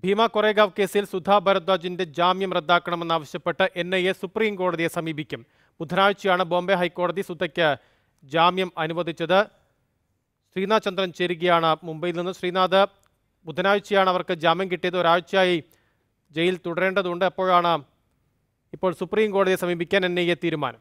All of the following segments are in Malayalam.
ഭീമ കൊറേഗാവ് കേസിൽ സുധാ ഭരദ്വാജിന്റെ ജാമ്യം റദ്ദാക്കണമെന്നാവശ്യപ്പെട്ട് എൻ ഐ എ സുപ്രീം കോടതിയെ സമീപിക്കും ബുധനാഴ്ചയാണ് ബോംബെ ഹൈക്കോടതി സുധയ്ക്ക് ജാമ്യം അനുവദിച്ചത് ശ്രീനാഥ് ചന്ദ്രൻ ചേരുകയാണ് മുംബൈയിൽ നിന്ന് ശ്രീനാഥ് ബുധനാഴ്ചയാണ് അവർക്ക് ജാമ്യം കിട്ടിയത് ഒരാഴ്ചയായി ജയിൽ തുടരേണ്ടതുണ്ട് എപ്പോഴാണ് ഇപ്പോൾ സുപ്രീം കോടതിയെ സമീപിക്കാൻ എൻ ഐ എ തീരുമാനം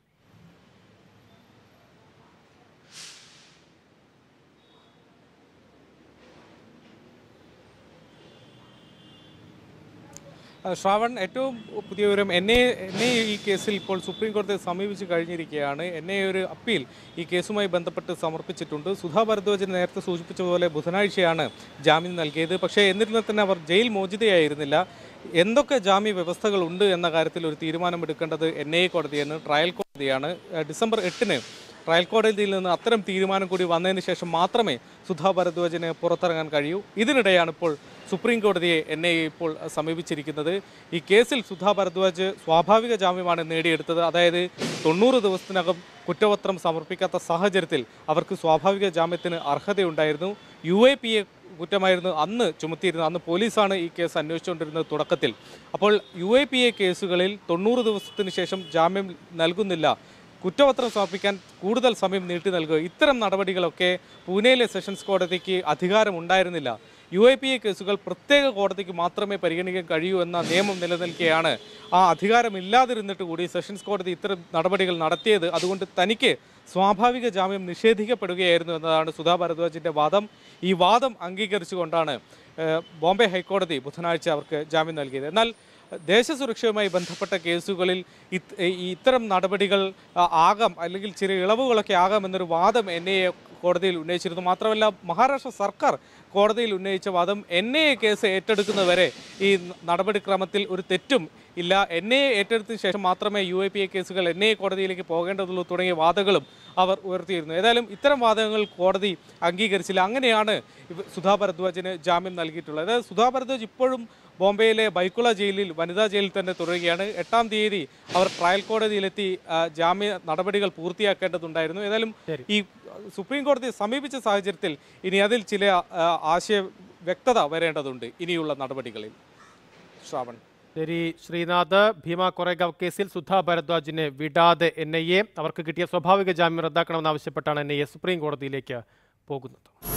ആ, ശ്രാവൺ ഏറ്റവും പുതിയ വിവരം എന്നെ എന്നെ ഈ കേസിൽ ഇപ്പോൾ സുപ്രീം കോടതിയെ സമീപിച്ച് കഴിഞ്ഞിരിക്കുകയാണ് എന്നെ ഒരു അപ്പീൽ ഈ കേസുമായി ബന്ധപ്പെട്ട് സമർപ്പിച്ചിട്ടുണ്ട് സുധാ ഭരദ്വാജൻ നേരത്തെ സൂചിപ്പിച്ച പോലെ ബുധനാഴ്ചയാണ് ജാമ്യം നൽകിയത് പക്ഷേ എന്നിരുന്നാൽ തന്നെ അവർ ജയിൽ മോചിതയായിരുന്നില്ല എന്തൊക്കെ ജാമ്യ വ്യവസ്ഥകളുണ്ട് എന്ന കാര്യത്തിൽ ഒരു തീരുമാനമെടുക്കേണ്ടത് എൻ ഐ എ കോടതിയാണ് ട്രയൽ കോടതിയാണ് ആ, ഡിസംബർ എട്ടിന് ട്രയൽ കോടതിയിൽ നിന്ന് അത്തരം തീരുമാനം കൂടി വന്നതിന് ശേഷം മാത്രമേ സുധാ ഭരദ്വാജിന് പുറത്തിറങ്ങാൻ കഴിയൂ ഇതിനിടെയാണ് ഇപ്പോൾ സുപ്രീം കോടതിയെ എൻ ഐ എ ഇപ്പോൾ സമീപിച്ചിരിക്കുന്നത് ഈ കേസിൽ സുധാ ഭരദ്വാജ് സ്വാഭാവിക ജാമ്യമാണ് നേടിയെടുത്തത് അതായത് തൊണ്ണൂറ് ദിവസത്തിനകം കുറ്റപത്രം സമർപ്പിക്കാത്ത സാഹചര്യത്തിൽ അവർക്ക് സ്വാഭാവിക ജാമ്യത്തിന് അർഹതയുണ്ടായിരുന്നു യു എ പി എ കുറ്റമായിരുന്നു അന്ന് ചുമത്തിയിരുന്നത് അന്ന് പോലീസാണ് ഈ കേസ് അന്വേഷിച്ചുകൊണ്ടിരുന്നത് തുടക്കത്തിൽ അപ്പോൾ യു എ പി എ കേസുകളിൽ തൊണ്ണൂറ് ദിവസത്തിന് ശേഷം ജാമ്യം നൽകുന്നില്ല കുറ്റപത്രം സമർപ്പിക്കാൻ കൂടുതൽ സമയം നീട്ടി നൽകുക ഇത്തരം നടപടികളൊക്കെ പൂനെയിലെ സെഷൻസ് കോടതിക്ക് അധികാരമുണ്ടായിരുന്നില്ല യു എ പി എ കേസുകൾ പ്രത്യേക കോടതിക്ക് മാത്രമേ പരിഗണിക്കാൻ കഴിയൂ എന്ന നിയമം നിലനിൽക്കെയാണ് ആ അധികാരമില്ലാതിരുന്നിട്ട് കൂടി സെഷൻസ് കോടതി ഇത്തരം നടപടികൾ നടത്തിയത് അതുകൊണ്ട് തനിക്ക് സ്വാഭാവിക ജാമ്യം നിഷേധിക്കപ്പെടുകയായിരുന്നു എന്നതാണ് സുധാ ഭരദ്വാജിന്റെ വാദം ഈ വാദം അംഗീകരിച്ചുകൊണ്ടാണ് ഏഹ്, ബോംബെ ഹൈക്കോടതി ബുധനാഴ്ച അവർക്ക് ജാമ്യം നൽകിയത് എന്നാൽ ദേശസുരക്ഷയുമായി ബന്ധപ്പെട്ട കേസുകളിൽ ഇത്- ഈ ഇത്തരം നടപടികൾ ആ, ആകാം അല്ലെങ്കിൽ ചില ഇളവുകളൊക്കെ ആകാം എന്നൊരു വാദം എൻ ഐ എ കോടതിയിൽ ഉന്നയിച്ചിരുന്നു മാത്രമല്ല മഹാരാഷ്ട്ര സർക്കാർ കോടതിയിൽ ഉന്നയിച്ച വാദം എൻ ഐ എ കേസ് ഏറ്റെടുക്കുന്നവരെ ഈ ന- നടപടിക്രമത്തിൽ ഒരു തെറ്റും ഇല്ല എൻ ഐ എ ഏറ്റെടുത്തതിന് ശേഷം മാത്രമേ യു എ പി എ കേസുകൾ എൻ ഐ എ കോടതിയിലേക്ക് പോകേണ്ടതുള്ളൂ തുടങ്ങിയ വാദങ്ങളും അവർ ഉയർത്തിയിരുന്നു ഏതായാലും ഇത്തരം വാദങ്ങൾ കോടതി അംഗീകരിച്ചില്ല അങ്ങനെയാണ് ഇവ- സുധാ ഭരദ്വാജിന് ജാമ്യം നൽകിയിട്ടുള്ളത് അതായത് സുധാ ഭരദ്വാജ് ഇപ്പോഴും ബോംബെയിലെ ബൈക്കുള ജയിലിൽ വനിതാ ജയിലിൽ തന്നെ തുടരുകയാണ് എട്ടാം തീയതി അവർ ട്രയൽ കോടതിയിലെത്തി ആ, ജാമ്യ നടപടികൾ പൂർത്തിയാക്കേണ്ടതുണ്ടായിരുന്നു ഏതായാലും ഈ സുപ്രീം കോടതിയെ സമീപിച്ച സാഹചര്യത്തിൽ ഇനി അതിൽ ചില ആ, ആശയ വ്യക്തത വരേണ്ടതുണ്ട് ഇനിയുള്ള നടപടികളിൽ ശ്രാവൺ ശരി ശ്രീനാഥ് ഭീമ കൊറേഗാവ് കേസിൽ സുധാ ഭരദ്വാജിനെ വിടാതെ എൻ ഐ എ അവർക്ക് കിട്ടിയ സ്വാഭാവിക ജാമ്യം റദ്ദാക്കണമെന്നാവശ്യപ്പെട്ടാണ് എൻ ഐ എ സുപ്രീം കോടതിയിലേക്ക് പോകുന്നത്